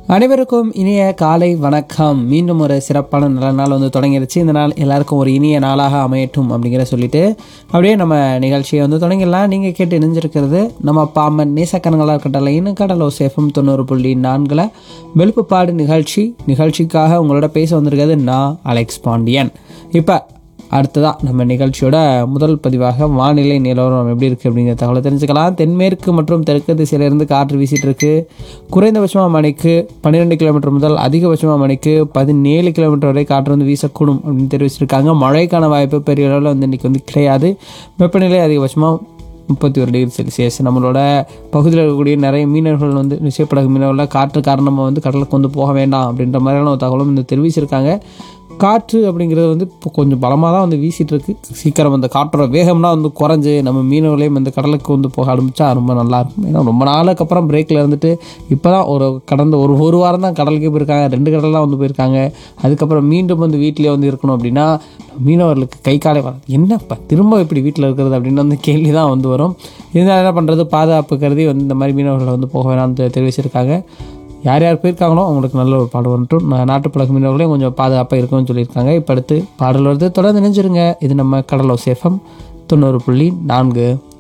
அனைவருக்கும் இனிய காலை வணக்கம் மீண்டும் ஒரு சிறப்பான நல்ல நாள் வந்து தொடங்கிருச்சு இந்த நாள் எல்லாருக்கும் ஒரு இனிய நாளாக அமையட்டும் அப்படிங்கிற சொல்லிட்டு அப்படியே நம்ம நிகழ்ச்சியை வந்து தொடங்கிடலாம் நீங்கள் கேட்டு இணைஞ்சிருக்கிறது நம்ம பாமன் நேசக்கணங்களாக இருக்கட்டலைன்னு கடலோ சேஃபம் தொண்ணூறு புள்ளி நான்கில் வெளுப்புப்பாடு நிகழ்ச்சி நிகழ்ச்சிக்காக உங்களோட பேச வந்திருக்கிறது நான் அலெக்ஸ் பாண்டியன் இப்போ அடுத்ததாக நம்ம நிகழ்ச்சியோட முதல் பதிவாக வானிலை நிலவரம் எப்படி இருக்குது அப்படிங்கிற தகவலை தெரிஞ்சுக்கலாம் தென்மேற்கு மற்றும் தெற்கு திசையிலிருந்து காற்று வீசிட்டு இருக்கு குறைந்தபட்சமாக மணிக்கு பன்னிரெண்டு கிலோமீட்டர் முதல் அதிகபட்சமாக மணிக்கு பதினேழு கிலோமீட்டர் வரை காற்று வந்து வீசக்கூடும் அப்படின்னு தெரிவிச்சிருக்காங்க மழைக்கான வாய்ப்பு பெரிய அளவில் வந்து இன்றைக்கி வந்து கிடையாது வெப்பநிலை அதிகபட்சமாக முப்பத்தி ஒரு டிகிரி செல்சியஸ் நம்மளோட பகுதியில் இருக்கக்கூடிய நிறைய மீனவர்கள் வந்து விசைப்படகு மீனவர்கள் காற்று காரணமாக வந்து கடலுக்கு வந்து போக வேண்டாம் அப்படின்ற மாதிரியான ஒரு தகவலும் இந்த தெரிவிச்சிருக்காங்க காற்று அப்படிங்கிறது வந்து இப்போ கொஞ்சம் பலமாக தான் வந்து வீசிட்டு இருக்கு சீக்கிரம் அந்த காற்றோட வேகம்லாம் வந்து குறைஞ்சு நம்ம மீனவர்களையும் இந்த கடலுக்கு வந்து போக ஆரம்பித்தா ரொம்ப நல்லாயிருக்கும் ஏன்னா ரொம்ப நாளுக்கு அப்புறம் பிரேக்கில் இருந்துட்டு இப்போ தான் ஒரு கடந்த ஒரு ஒரு வாரம் தான் கடலுக்கே போயிருக்காங்க ரெண்டு கடல் தான் வந்து போயிருக்காங்க அதுக்கப்புறம் மீண்டும் வந்து வீட்டிலே வந்து இருக்கணும் அப்படின்னா மீனவர்களுக்கு கை காலை வர என்னப்பா திரும்ப இப்படி வீட்டில் இருக்கிறது அப்படின்னு வந்து கேள்வி தான் வந்து வரும் இருந்தாலும் என்ன பண்ணுறது பாதுகாப்பு கருதி வந்து இந்த மாதிரி மீனவர்களை வந்து போக வேணாம்னு தெரிவிச்சிருக்காங்க யார் யார் போயிருக்காங்களோ அவங்களுக்கு நல்ல ஒரு பாடல் வந்துட்டும் நான் நாட்டுப்பழக்க மீனவர்களையும் கொஞ்சம் பாதுகாப்பாக இருக்கும்னு சொல்லியிருக்காங்க இப்போ அடுத்து பாடல் வருது தொடர்ந்து நினைஞ்சிருங்க இது நம்ம கடலோ சேஃபம் தொண்ணூறு புள்ளி நான்கு